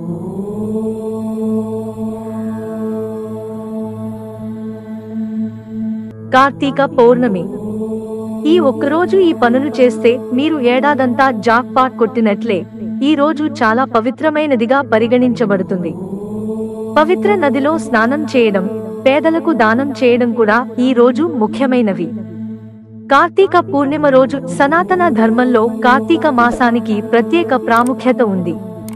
కార్తీక పౌర్ణమి ఈ ఒక్కరోజు ఈ పనులు చేస్తే మీరు ఏడాదంతా జాక్ పాట్ కొట్టినట్లే ఈ రోజు చాలా పవిత్రమైనదిగా పరిగణించబడుతుంది పవిత్ర నదిలో స్నానం చేయడం పేదలకు దానం చేయడం కూడా ఈ రోజు ముఖ్యమైనవి కార్తీక పూర్ణిమ రోజు సనాతన ధర్మంలో కార్తీక మాసానికి ప్రత్యేక ప్రాముఖ్యత ఉంది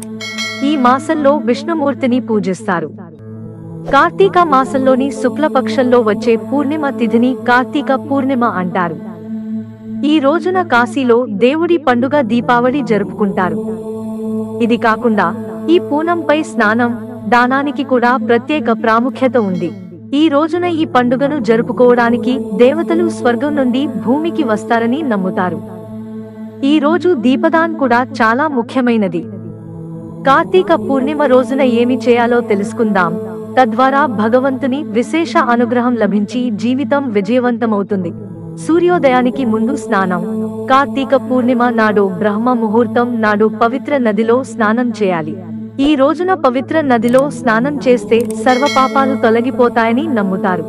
ఈ మాసంలో విష్ణుమూర్తిని పూజిస్తారు కార్తీక మాసంలోని శుక్లపక్షంలో వచ్చే పూర్ణిమ తిథిని కార్తీక పూర్ణిమ అంటారు ఈ రోజున కాశీలో దేవుడి పండుగ దీపావళి జరుపుకుంటారు ఇది కాకుండా ఈ పూనంపై స్నానం దానానికి కూడా ప్రత్యేక ప్రాముఖ్యత ఉంది ఈ రోజున ఈ పండుగను జరుపుకోవడానికి దేవతలు స్వర్గం నుండి భూమికి వస్తారని నమ్ముతారు ఈ రోజు దీపదాన్ కూడా చాలా ముఖ్యమైనది కార్తీక పూర్ణిమ రోజున ఏమి చేయాలో తెలుసుకుందాం తద్వారా భగవంతుని విశేష అనుగ్రహం లభించి జీవితం విజయవంతమవుతుంది సూర్యోదయానికి ముందు స్నానం కార్తీక పూర్ణిమ నాడు బ్రహ్మ ముహూర్తం నాడు పవిత్ర నదిలో స్నానం చేయాలి ఈ రోజున పవిత్ర నదిలో స్నానం చేస్తే సర్వపాపాలు తొలగిపోతాయని నమ్ముతారు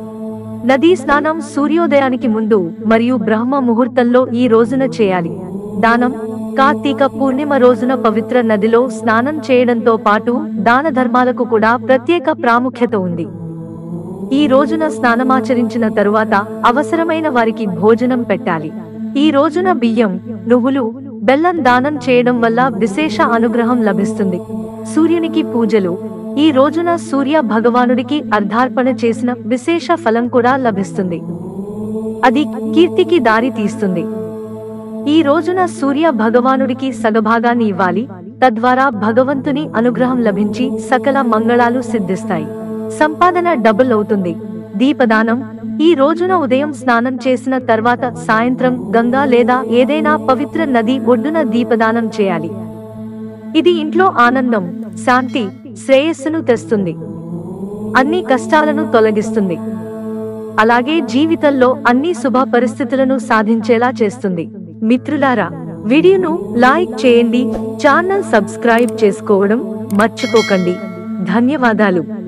నదీ స్నానం సూర్యోదయానికి ముందు మరియు బ్రహ్మ ముహూర్తంలో ఈ రోజున చేయాలి దానం కార్తీక పూర్ణిమ రోజున పవిత్ర నదిలో స్నానం చేయడంతో పాటు దాన ధర్మాలకు కూడా ప్రత్యేక ప్రాముఖ్యత ఉంది ఈ రోజున స్నానమాచరించిన తరువాత అవసరమైన వారికి భోజనం పెట్టాలి ఈ రోజున బియ్యం నువ్వులు బెల్లం దానం చేయడం వల్ల విశేష అనుగ్రహం లభిస్తుంది సూర్యునికి పూజలు ఈ రోజున సూర్య భగవానుడికి అర్ధార్పణ చేసిన విశేష ఫలం కూడా లభిస్తుంది అది కీర్తికి దారి తీస్తుంది ఈ రోజున సూర్య భగవానుడికి సగభాగాన్ని ఇవ్వాలి తద్వారా భగవంతుని అనుగ్రహం లభించి సకల మంగళాలు సిద్ధిస్తాయి సంపాదన డబుల్ అవుతుంది దీపదానం ఈ రోజున ఉదయం స్నానం చేసిన తర్వాత సాయంత్రం గంగా లేదా ఏదైనా పవిత్ర నది ఒడ్డున దీపదానం చేయాలి ఇది ఇంట్లో ఆనందం శాంతి శ్రేయస్సును తెస్తుంది అన్ని కష్టాలను తొలగిస్తుంది అలాగే జీవితంలో అన్ని శుభ పరిస్థితులను సాధించేలా చేస్తుంది మిత్రులారా వీడియోను లైక్ చేయండి ఛానల్ సబ్స్క్రైబ్ చేసుకోవడం మర్చిపోకండి ధన్యవాదాలు